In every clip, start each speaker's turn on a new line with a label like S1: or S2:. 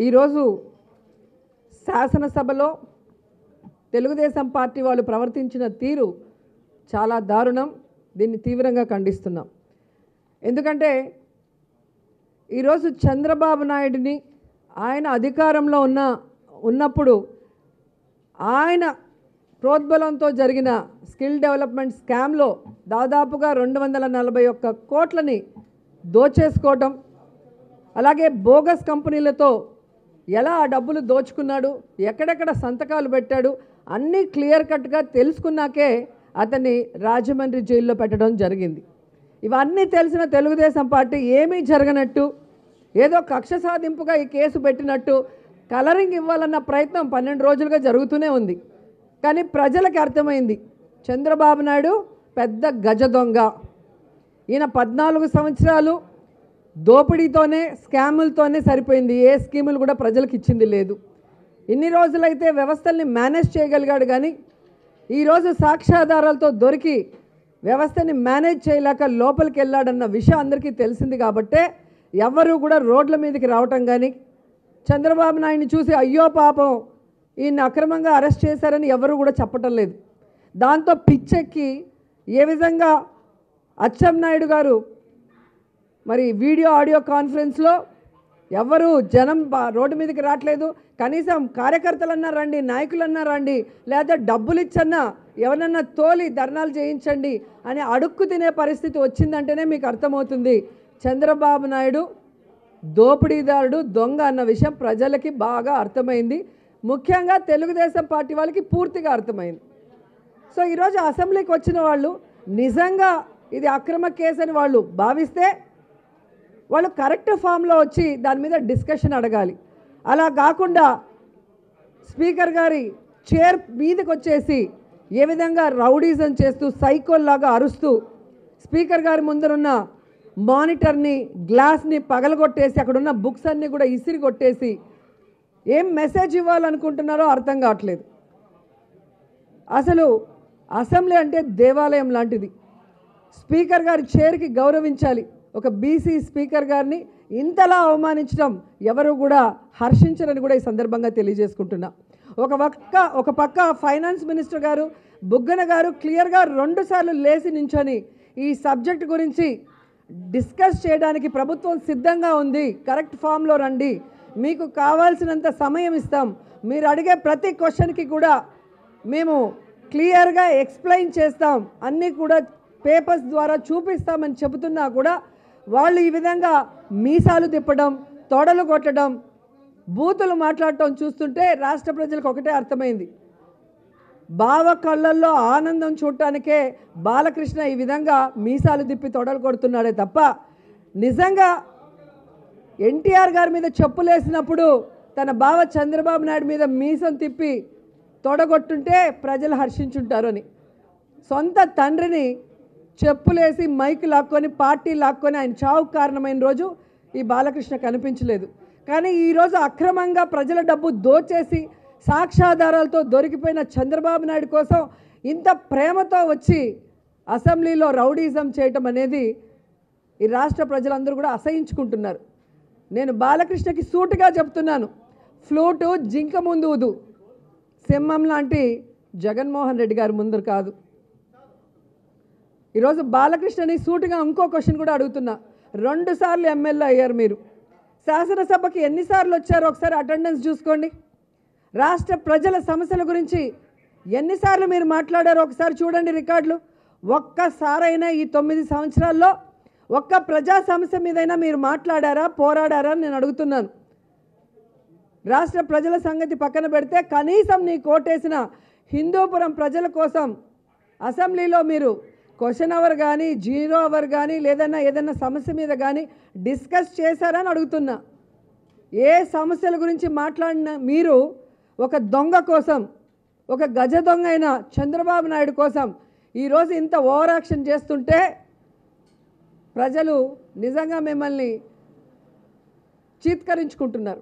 S1: ఈరోజు శాసనసభలో తెలుగుదేశం పార్టీ వాళ్ళు ప్రవర్తించిన తీరు చాలా దారుణం దీన్ని తీవ్రంగా ఖండిస్తున్నాం ఎందుకంటే ఈరోజు చంద్రబాబు నాయుడిని ఆయన అధికారంలో ఉన్న ఉన్నప్పుడు ఆయన ప్రోద్బలంతో జరిగిన స్కిల్ డెవలప్మెంట్ స్కామ్లో దాదాపుగా రెండు వందల నలభై ఒక్క కోట్లని దోచేసుకోవటం అలాగే బోగస్ కంపెనీలతో ఎలా ఆ డబ్బులు దోచుకున్నాడు ఎక్కడెక్కడ సంతకాలు పెట్టాడు అన్నీ క్లియర్ కట్గా తెలుసుకున్నాకే అతన్ని రాజమండ్రి జైల్లో పెట్టడం జరిగింది ఇవన్నీ తెలిసిన తెలుగుదేశం పార్టీ ఏమీ జరగనట్టు ఏదో కక్ష సాధింపుగా ఈ కేసు పెట్టినట్టు కలరింగ్ ఇవ్వాలన్న ప్రయత్నం పన్నెండు రోజులుగా జరుగుతూనే ఉంది కానీ ప్రజలకు అర్థమైంది చంద్రబాబు నాయుడు పెద్ద గజ దొంగ ఈయన పద్నాలుగు సంవత్సరాలు దోపిడీతోనే స్కాములతోనే సరిపోయింది ఏ స్కీములు కూడా ప్రజలకు ఇచ్చింది లేదు ఇన్ని రోజులైతే వ్యవస్థల్ని మేనేజ్ చేయగలిగాడు కానీ ఈరోజు సాక్ష్యాధారాలతో దొరికి వ్యవస్థని మేనేజ్ చేయలేక లోపలికి వెళ్ళాడన్న విషయం అందరికీ తెలిసింది కాబట్టే ఎవ్వరూ కూడా రోడ్ల మీదకి రావటం కానీ చంద్రబాబు నాయుడిని చూసి అయ్యో పాపం ఈయన్ని అక్రమంగా అరెస్ట్ చేశారని ఎవరు కూడా చెప్పటం లేదు దాంతో పిచ్చెక్కి ఏ విధంగా అచ్చెన్నాయుడు గారు మరి వీడియో ఆడియో కాన్ఫరెన్స్లో ఎవరు జనం బా- రోడ్డు మీదకి రావట్లేదు కనీసం కార్యకర్తలన్నా రండి నాయకులన్నా రండి లేదా డబ్బులు ఇచ్చన్నా ఎవరన్నా తోలి ధర్నాలు చేయించండి అని అడుక్కు తినే పరిస్థితి వచ్చిందంటేనే మీకు అర్థమవుతుంది చంద్రబాబు నాయుడు దోపిడీదారుడు దొంగ అన్న విషయం ప్రజలకి బాగా అర్థమైంది ముఖ్యంగా తెలుగుదేశం పార్టీ వాళ్ళకి పూర్తిగా అర్థమైంది సో ఈరోజు అసెంబ్లీకి వచ్చిన వాళ్ళు నిజంగా ఇది అక్రమ కేసు అని వాళ్ళు భావిస్తే వాళ్ళు కరెక్ట్ ఫామ్లో వచ్చి దాని మీద డిస్కషన్ అడగాలి అలా కాకుండా స్పీకర్ గారి చైర్ మీదకి వచ్చేసి ఏ విధంగా రౌడీజం చేస్తూ సైకోల్లాగా అరుస్తూ స్పీకర్ గారి ముందరున్న మానిటర్ని గ్లాస్ని పగలగొట్టేసి అక్కడున్న బుక్స్ అన్నీ కూడా ఇసిరి కొట్టేసి ఏం మెసేజ్ ఇవ్వాలనుకుంటున్నారో అర్థం కావట్లేదు అసలు అసెంబ్లీ అంటే దేవాలయం లాంటిది స్పీకర్ గారి చైర్కి గౌరవించాలి ఒక బీసీ స్పీకర్ గారిని ఇంతలా అవమానించడం ఎవరు కూడా హర్షించరని కూడా ఈ సందర్భంగా తెలియజేసుకుంటున్నా ఒక పక్క ఒక పక్క ఫైనాన్స్ మినిస్టర్ గారు బుగ్గన గారు క్లియర్గా రెండుసార్లు లేచి నించొని ఈ సబ్జెక్ట్ గురించి డిస్కస్ చేయడానికి ప్రభుత్వం సిద్ధంగా ఉంది కరెక్ట్ ఫామ్లో రండి మీకు కావాల్సినంత సమయం ఇస్తాం మీరు అడిగే ప్రతి క్వశ్చన్కి కూడా మేము క్లియర్గా ఎక్స్ప్లెయిన్ చేస్తాం అన్నీ కూడా పేపర్స్ ద్వారా చూపిస్తామని చెబుతున్నా కూడా వాళ్ళు ఈ విధంగా మీసాలు తిప్పడం తొడలు కొట్టడం బూతులు మాట్లాడటం చూస్తుంటే రాష్ట్ర ప్రజలకు ఒకటే అర్థమైంది బావ కళ్ళల్లో ఆనందం చూడటానికే బాలకృష్ణ ఈ విధంగా మీసాలు తిప్పి తొడలు కొడుతున్నాడే తప్ప నిజంగా ఎన్టీఆర్ గారి మీద చెప్పులేసినప్పుడు తన బావ చంద్రబాబు నాయుడు మీద మీసం తిప్పి తొడగొట్టుంటే ప్రజలు హర్షించుంటారు అని సొంత తండ్రిని చెప్పులేసి మైక్ లాక్కొని పార్టీ లాక్కొని ఆయన చావుకు కారణమైన రోజు ఈ బాలకృష్ణ కనిపించలేదు కానీ ఈరోజు అక్రమంగా ప్రజల డబ్బు దోచేసి సాక్ష్యాధారాలతో దొరికిపోయిన చంద్రబాబు నాయుడు కోసం ఇంత ప్రేమతో వచ్చి అసెంబ్లీలో రౌడీజం చేయటం అనేది ఈ రాష్ట్ర ప్రజలందరూ కూడా అసహించుకుంటున్నారు నేను బాలకృష్ణకి సూటిగా చెప్తున్నాను ఫ్లూటు జింక ముందు ఊదు సింహం లాంటి జగన్మోహన్ రెడ్డి గారి ముందు కాదు ఈరోజు బాలకృష్ణని సూటిగా ఇంకో క్వశ్చన్ కూడా అడుగుతున్నా రెండు సార్లు ఎమ్మెల్యే అయ్యారు మీరు శాసనసభకి ఎన్నిసార్లు వచ్చారో ఒకసారి అటెండెన్స్ చూసుకోండి రాష్ట్ర ప్రజల సమస్యల గురించి ఎన్నిసార్లు మీరు మాట్లాడారో ఒకసారి చూడండి రికార్డులు ఒక్కసారైనా ఈ తొమ్మిది సంవత్సరాల్లో ఒక్క ప్రజా సమస్య మీదైనా మీరు మాట్లాడారా పోరాడారా అని నేను అడుగుతున్నాను రాష్ట్ర ప్రజల సంగతి పక్కన పెడితే కనీసం నీ కోటేసిన హిందూపురం ప్రజల కోసం అసెంబ్లీలో మీరు క్వశ్చన్ అవర్ కానీ జీరో అవర్ కానీ లేదన్నా ఏదన్నా సమస్య మీద కానీ డిస్కస్ చేశారని అడుగుతున్నా ఏ సమస్యల గురించి మాట్లాడిన మీరు ఒక దొంగ కోసం ఒక గజ దొంగ అయిన చంద్రబాబు నాయుడు కోసం ఈరోజు ఇంత ఓవర్ యాక్షన్ చేస్తుంటే ప్రజలు నిజంగా మిమ్మల్ని చీత్కరించుకుంటున్నారు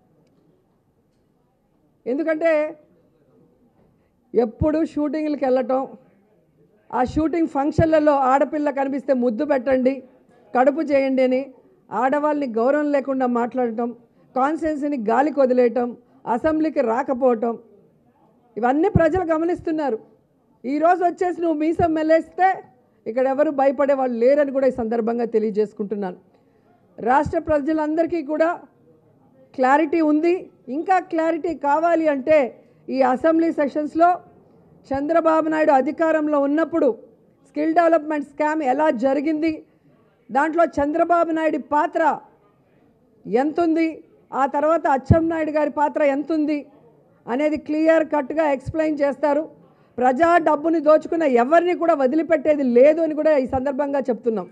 S1: ఎందుకంటే ఎప్పుడు షూటింగ్లకు వెళ్ళటం ఆ షూటింగ్ ఫంక్షన్లలో ఆడపిల్ల కనిపిస్తే ముద్దు పెట్టండి కడుపు చేయండి అని ఆడవాళ్ళని గౌరవం లేకుండా మాట్లాడటం కాన్స్టిట్యున్సీని గాలికి వదిలేయటం అసెంబ్లీకి రాకపోవటం ఇవన్నీ ప్రజలు గమనిస్తున్నారు ఈరోజు వచ్చేసి నువ్వు మీసం మెల్లేస్తే ఇక్కడ ఎవరు భయపడే వాళ్ళు లేరని కూడా ఈ సందర్భంగా తెలియజేసుకుంటున్నాను రాష్ట్ర ప్రజలందరికీ కూడా క్లారిటీ ఉంది ఇంకా క్లారిటీ కావాలి అంటే ఈ అసెంబ్లీ సెషన్స్లో చంద్రబాబు నాయుడు అధికారంలో ఉన్నప్పుడు స్కిల్ డెవలప్మెంట్ స్కామ్ ఎలా జరిగింది దాంట్లో చంద్రబాబు నాయుడు పాత్ర ఎంతుంది ఆ తర్వాత అచ్చెన్నాయుడు గారి పాత్ర ఎంతుంది అనేది క్లియర్ కట్గా ఎక్స్ప్లెయిన్ చేస్తారు ప్రజా డబ్బుని దోచుకున్న ఎవరిని కూడా వదిలిపెట్టేది లేదు అని కూడా ఈ సందర్భంగా చెప్తున్నాం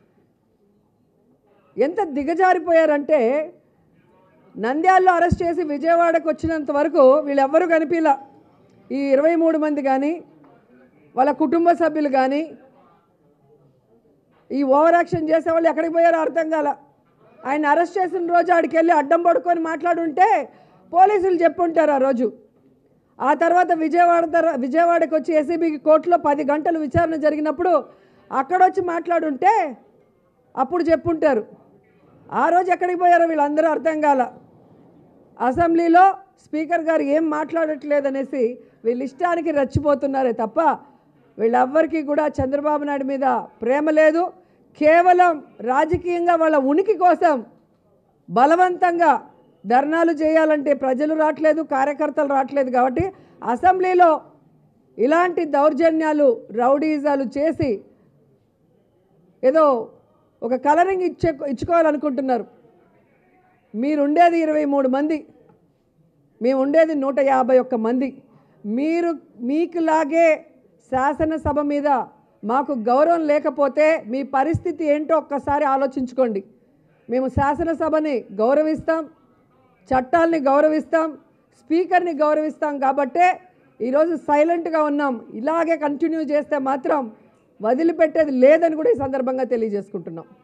S1: ఎంత దిగజారిపోయారంటే నంద్యాలలో అరెస్ట్ చేసి విజయవాడకు వచ్చినంత వరకు వీళ్ళెవ్వరూ కనిపించలా ఈ ఇరవై మూడు మంది కానీ వాళ్ళ కుటుంబ సభ్యులు కానీ ఈ ఓవర్ యాక్షన్ చేసే వాళ్ళు ఎక్కడికి పోయారో అర్థం కాల ఆయన అరెస్ట్ చేసిన రోజు ఆడికి వెళ్ళి అడ్డం పడుకొని మాట్లాడుంటే పోలీసులు చెప్పుంటారు ఆ రోజు ఆ తర్వాత విజయవాడ తర్వా విజయవాడకి వచ్చి ఏసీబీకి కోర్టులో పది గంటలు విచారణ జరిగినప్పుడు అక్కడొచ్చి మాట్లాడుంటే అప్పుడు చెప్పుంటారు ఆ రోజు ఎక్కడికి పోయారో వీళ్ళందరూ అర్థం కాల అసెంబ్లీలో స్పీకర్ గారు ఏం మాట్లాడట్లేదనేసి వీళ్ళ ఇష్టానికి రెచ్చిపోతున్నారే తప్ప వీళ్ళెవ్వరికీ కూడా చంద్రబాబు నాయుడు మీద ప్రేమ లేదు కేవలం రాజకీయంగా వాళ్ళ ఉనికి కోసం బలవంతంగా ధర్నాలు చేయాలంటే ప్రజలు రావట్లేదు కార్యకర్తలు రావట్లేదు కాబట్టి అసెంబ్లీలో ఇలాంటి దౌర్జన్యాలు రౌడీజాలు చేసి ఏదో ఒక కలరింగ్ ఇచ్చే ఇచ్చుకోవాలనుకుంటున్నారు మీరుండేది ఇరవై మూడు మంది మేము ఉండేది నూట యాభై ఒక్క మంది మీరు మీకులాగే శాసనసభ మీద మాకు గౌరవం లేకపోతే మీ పరిస్థితి ఏంటో ఒక్కసారి ఆలోచించుకోండి మేము శాసనసభని గౌరవిస్తాం చట్టాల్ని గౌరవిస్తాం స్పీకర్ని గౌరవిస్తాం కాబట్టే ఈరోజు సైలెంట్గా ఉన్నాం ఇలాగే కంటిన్యూ చేస్తే మాత్రం వదిలిపెట్టేది లేదని కూడా ఈ సందర్భంగా తెలియజేసుకుంటున్నాం